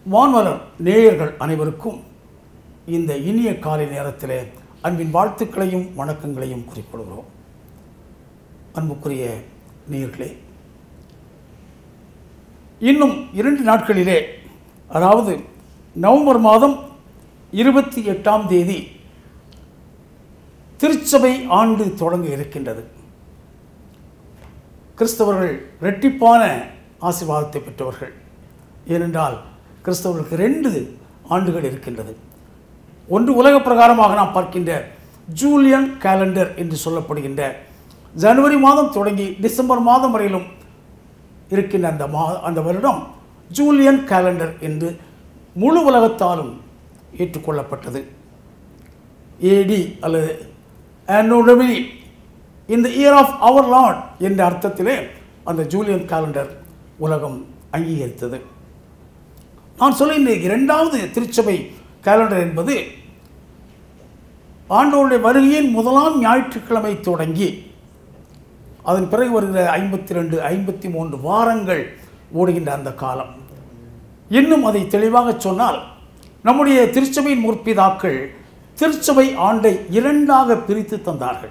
வான்வலர் நேயர்கள் அனைவருக்கும் இந்த இனிய காலை நேரத்தில் அன்பின் வாழ்த்துக்களையும் வணக்கங்களையும் குறிப்பிடுகிறோம் அன்புக்குரிய நேயர்களே இன்னும் இரண்டு நாட்களிலே அதாவது நவம்பர் மாதம் இருபத்தி எட்டாம் தேதி திருச்சபை ஆண்டு தொடங்க இருக்கின்றது கிறிஸ்தவர்கள் இரட்டிப்பான ஆசீர்வாதத்தை பெற்றவர்கள் ஏனென்றால் கிறிஸ்தவர்களுக்கு ரெண்டு ஆண்டுகள் இருக்கின்றது ஒன்று உலக பிரகாரமாக நாம் பார்க்கின்ற ஜூலியன் கேலண்டர் என்று சொல்லப்படுகின்ற ஜனவரி மாதம் தொடங்கி டிசம்பர் மாதம் வரையிலும் இருக்கின்ற அந்த மா அந்த வருடம் ஜூலியன் கேலண்டர் என்று முழு உலகத்தாலும் ஏற்றுக்கொள்ளப்பட்டது ஏடி அல்லது annually இந்த இயர் ஆஃப் அவர் லார்ட் என்ற அர்த்தத்திலே அந்த ஜூலியன் காலண்டர் உலகம் அங்கீகரித்தது நான் சொல்லுகின்ற இரண்டாவது திருச்சபை காலண்டர் என்பது ஆண்டோருடைய வருகையின் முதலாம் ஞாயிற்றுக்கிழமை தொடங்கி அதன் பிறகு வருகிற ஐம்பத்தி ரெண்டு ஐம்பத்தி மூன்று வாரங்கள் ஓடுகின்ற அந்த காலம் இன்னும் அதை தெளிவாக சொன்னால் நம்முடைய திருச்சபையின் முற்பிதாக்கள் திருச்சபை ஆண்டை இரண்டாக பிரித்து தந்தார்கள்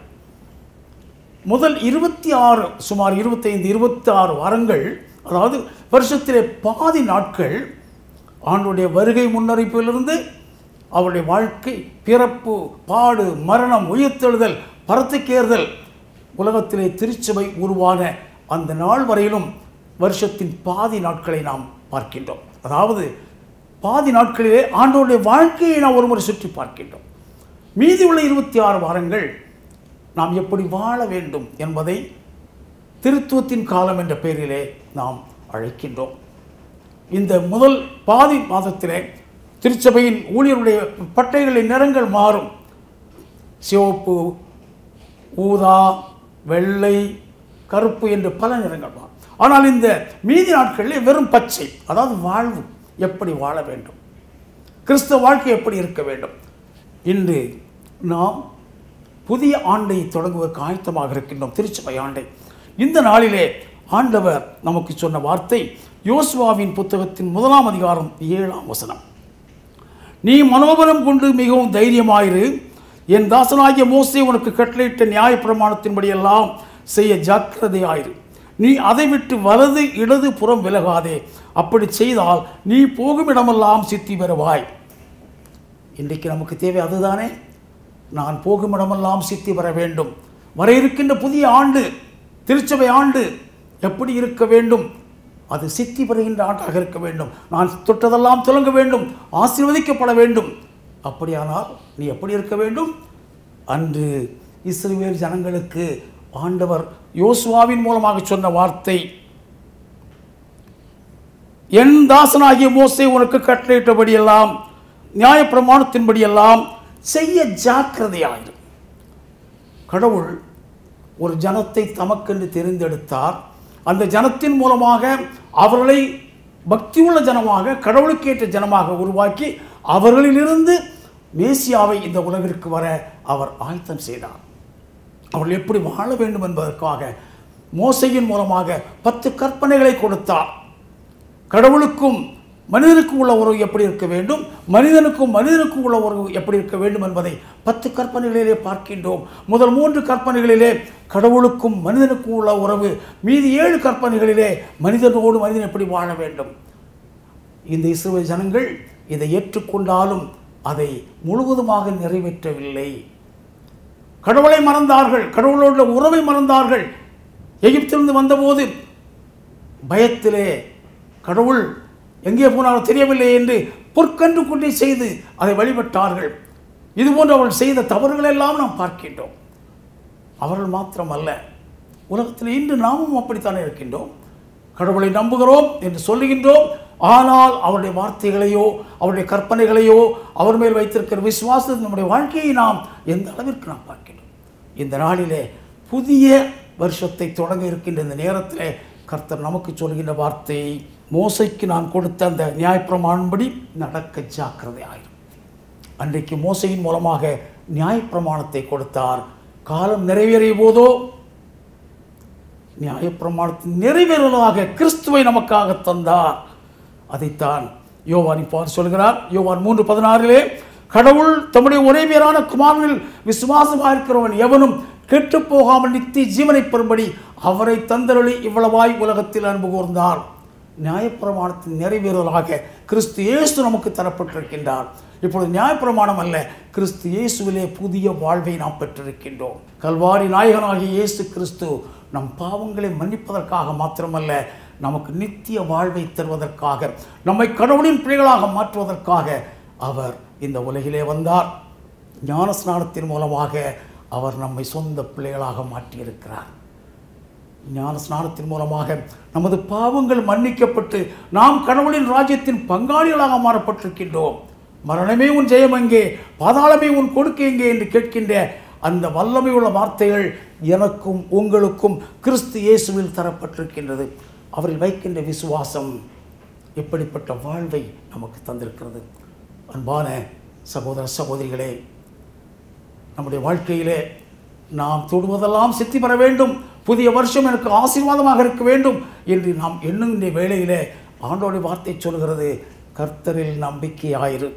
முதல் இருபத்தி ஆறு சுமார் இருபத்தைந்து இருபத்தி ஆறு வாரங்கள் அதாவது வருஷத்திலே பாதி நாட்கள் ஆண்டுடைய வருகை முன்னறிப்பிலிருந்து அவருடைய வாழ்க்கை பிறப்பு பாடு மரணம் உயிர்த்தெழுதல் பரத்துக்கேறுதல் உலகத்திலே திருச்சபை உருவான அந்த நாள் வரையிலும் வருஷத்தின் பாதி நாட்களை நாம் பார்க்கின்றோம் அதாவது பாதி நாட்களிலே ஆண்டோருடைய வாழ்க்கையை நாம் ஒருமுறை சுற்றி பார்க்கின்றோம் மீதி உள்ள இருபத்தி ஆறு வாரங்கள் நாம் எப்படி வாழ வேண்டும் என்பதை திருத்துவத்தின் காலம் என்ற பெயரிலே நாம் அழைக்கின்றோம் இந்த முதல் பாதி மாதத்திலே திருச்சபையின் ஊழியருடைய பட்டைகளின் நிறங்கள் மாறும் சிவப்பு ஊதா வெள்ளை கருப்பு என்று பல நிறங்கள் மாறும் ஆனால் இந்த மீதி நாட்களில் வெறும் பச்சை அதாவது வாழ்வு எப்படி வாழ வேண்டும் கிறிஸ்தவ வாழ்க்கை எப்படி இருக்க வேண்டும் இன்று நாம் புதிய ஆண்டை தொடங்குவதற்கு ஆயத்தமாக இருக்கின்றோம் திருச்சபை ஆண்டை இந்த நாளிலே ஆண்டவர் நமக்கு சொன்ன வார்த்தை யோசுவாவின் புத்தகத்தின் முதலாம் அதிகாரம் ஏழாம் வசனம் நீ மனோபலம் கொண்டு மிகவும் தைரியமாயிரு என் தாசனாகிய மோசே உனக்கு கட்டளையிட்ட நியாய பிரமாணத்தின்படியெல்லாம் செய்ய ஜாக்கிரதையாயிரு நீ அதை விட்டு வலது இடது புறம் விலகாதே அப்படி செய்தால் நீ போகும் இடமெல்லாம் சித்தி பெறுவாய் இன்றைக்கு நமக்கு தேவை அதுதானே நான் போகும் இடமெல்லாம் சித்தி பெற வேண்டும் வர இருக்கின்ற புதிய ஆண்டு திருச்சபை ஆண்டு எப்படி இருக்க வேண்டும் அது சித்தி பெறுகின்ற ஆண்டாக இருக்க வேண்டும் நான் தொட்டதெல்லாம் துலங்க வேண்டும் ஆசீர்வதிக்கப்பட வேண்டும் அப்படியானால் நீ எப்படி இருக்க வேண்டும் அன்று இஸ்ரவேல் ஜனங்களுக்கு ஆண்டவர் யோசுவாவின் மூலமாக சொன்ன வார்த்தை என் தாசனாகிய மோசே உனக்கு கட்டளையிட்டபடியெல்லாம் நியாயப்பிரமாணத்தின்படியெல்லாம் செய்ய ஜாக்கிரதையாயிரு கடவுள் ஒரு ஜனத்தை தமக்கென்று தெரிந்தெடுத்தார் அந்த ஜனத்தின் மூலமாக அவர்களை பக்தியுள்ள ஜனமாக கடவுளுக்கேற்ற ஜனமாக உருவாக்கி அவர்களிலிருந்து மேசியாவை இந்த உலகிற்கு வர அவர் ஆயத்தம் செய்தார் அவர்கள் எப்படி வாழ வேண்டும் என்பதற்காக மோசையின் மூலமாக பத்து கற்பனைகளை கொடுத்தார் கடவுளுக்கும் மனிதனுக்கும் உள்ள உறவு எப்படி இருக்க வேண்டும் மனிதனுக்கும் மனிதனுக்கும் உள்ள உறவு எப்படி இருக்க வேண்டும் என்பதை பத்து கற்பனைகளிலே பார்க்கின்றோம் முதல் மூன்று கற்பனைகளிலே கடவுளுக்கும் மனிதனுக்கும் உள்ள உறவு மீதி ஏழு கற்பனைகளிலே மனிதனோடு மனிதன் எப்படி வாழ வேண்டும் இந்த இஸ்ரேல் ஜனங்கள் இதை ஏற்றுக்கொண்டாலும் அதை முழுவதுமாக நிறைவேற்றவில்லை கடவுளை மறந்தார்கள் கடவுளோட உறவை மறந்தார்கள் எகிப்திலிருந்து வந்தபோது பயத்திலே கடவுள் எங்கே போனாலும் தெரியவில்லை என்று பொற்கன்று கொண்டே செய்து அதை வழிபட்டார்கள் இதுபோன்று அவர்கள் செய்த தவறுகள் எல்லாம் நாம் பார்க்கின்றோம் அவர்கள் மாத்திரமல்ல உலகத்தில் இன்று நாமும் அப்படித்தானே இருக்கின்றோம் கடவுளை நம்புகிறோம் என்று சொல்லுகின்றோம் ஆனால் அவருடைய வார்த்தைகளையோ அவருடைய கற்பனைகளையோ அவர் மேல் வைத்திருக்கிற விசுவாசத்தை நம்முடைய வாழ்க்கையை நாம் எந்த அளவிற்கு நாம் பார்க்கின்றோம் இந்த நாளிலே புதிய வருஷத்தை தொடங்க இருக்கின்ற இந்த நேரத்திலே கர்த்தர் நமக்கு சொல்கின்ற வார்த்தை மோசைக்கு நான் கொடுத்த அந்த நியாயப்பிரமாணப்படி நடக்க ஜாக்கிரதை ஆயிரும் அன்றைக்கு மோசையின் மூலமாக நியாயப்பிரமாணத்தை கொடுத்தார் காலம் நிறைவேறிய போதோ நியாயப்பிரமாணத்தின் நிறைவேறுவதாக கிறிஸ்துவை நமக்காக தந்தார் அதைத்தான் யோவான் இப்பார் சொல்கிறார் யோவான் மூன்று பதினாறிலே கடவுள் தம்முடைய ஒரே பேரான குமாரனில் விசுவாசமாக இருக்கிறவன் எவனும் கெட்டு போகாமல் நித்திய ஜீவனை பெறும்படி அவரை தந்தருளி இவ்வளவாய் உலகத்தில் அன்பு கூர்ந்தார் நியாயப்பிரமாணத்தின் நிறைவேறுதலாக கிறிஸ்து இயேசு நமக்கு தரப்பட்டிருக்கின்றார் இப்பொழுது நியாயப்பிரமாணம் அல்ல கிறிஸ்து இயேசுவிலே புதிய வாழ்வை நாம் பெற்றிருக்கின்றோம் கல்வாரி நாயகனாகிய இயேசு கிறிஸ்து நம் பாவங்களை மன்னிப்பதற்காக மாத்திரமல்ல நமக்கு நித்திய வாழ்வை தருவதற்காக நம்மை கடவுளின் பிள்ளைகளாக மாற்றுவதற்காக அவர் இந்த உலகிலே வந்தார் ஞான ஸ்நானத்தின் மூலமாக அவர் நம்மை சொந்த பிள்ளைகளாக மாற்றியிருக்கிறார் ஞான ஸ்நானத்தின் மூலமாக நமது பாவங்கள் மன்னிக்கப்பட்டு நாம் கடவுளின் ராஜ்யத்தின் பங்காளிகளாக மாறப்பட்டிருக்கின்றோம் மரணமே உன் ஜெயம் எங்கே பாதாளமே உன் கொடுக்க எங்கே என்று கேட்கின்ற அந்த வல்லமை உள்ள வார்த்தைகள் எனக்கும் உங்களுக்கும் கிறிஸ்து இயேசுவில் தரப்பட்டிருக்கின்றது அவரில் வைக்கின்ற விசுவாசம் எப்படிப்பட்ட வாழ்வை நமக்கு தந்திருக்கிறது அன்பான சகோதர சகோதரிகளே நம்முடைய வாழ்க்கையிலே நாம் தொடுவதெல்லாம் சித்தி பெற வேண்டும் புதிய வருஷம் எனக்கு ஆசீர்வாதமாக இருக்க வேண்டும் என்று நாம் எண்ணுகின்ற வேளையிலே ஆண்டோடைய வார்த்தை சொல்கிறது கர்த்தரில் நம்பிக்கையாயிரு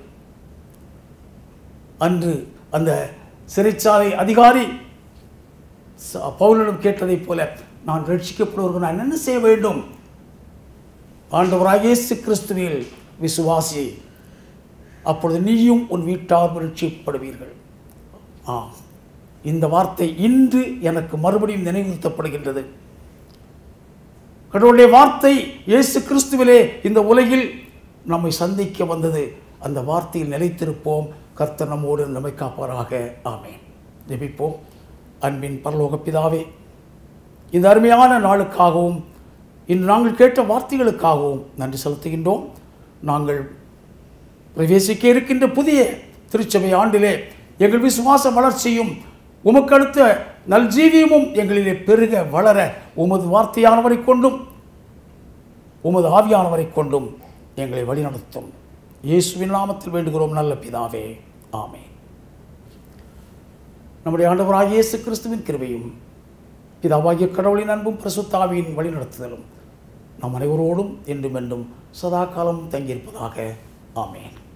அன்று அந்த சிறைச்சாலை அதிகாரி ச- பவுலிடம் கேட்டதைப் போல நான் ரட்சிக்கப்படுவதற்கு நான் என்ன செய்ய வேண்டும் ஆண்டவராக இயேசு கிறிஸ்துவில் விசுவாசி அப்பொழுது நீயும் உன் வீட்டார் ரட்சிக்கப்படுவீர்கள் ஆ இந்த வார்த்தை இன்று எனக்கு மறுபடியும் நினைவுறுத்தப்படுகின்றது கடவுளுடைய வார்த்தை இயேசு கிறிஸ்துவிலே இந்த உலகில் நம்மை சந்திக்க வந்தது அந்த வார்த்தையில் நிலைத்திருப்போம் கர்த்தர் நம்மோடு நம்மை காப்பாராக ஆமென் ஜெபிப்போம் அன்பின் பரலோக பிதாவே இந்த அருமையான நாளுக்காகவும் இன்று நாங்கள் கேட்ட வார்த்தைகளுக்காகவும் நன்றி செலுத்துகின்றோம் நாங்கள் பிரவேசிக்க இருக்கின்ற புதிய திருச்சபை ஆண்டிலே எங்கள் விசுவாச வளர்ச்சியும் உமக்கு அடுத்த நல்ஜீவியமும் எங்களிலே பெருக வளர உமது வார்த்தையானவரை கொண்டும் உமது ஆவியானவரை கொண்டும் எங்களை வழிநடத்தும் இயேசுவின் நாமத்தில் வேண்டுகிறோம் நல்ல பிதாவே ஆமென் நம்முடைய ஆண்டவராகிய இயேசு கிறிஸ்துவின் கிருபையும் பிதாவாகிய கடவுளின் அன்பும் பிரசுத்தாவியின் வழிநடத்துதலும் நம் அனைவரோடும் என்றும் என்றும் சதா காலம் தங்கியிருப்பதாக ஆமென்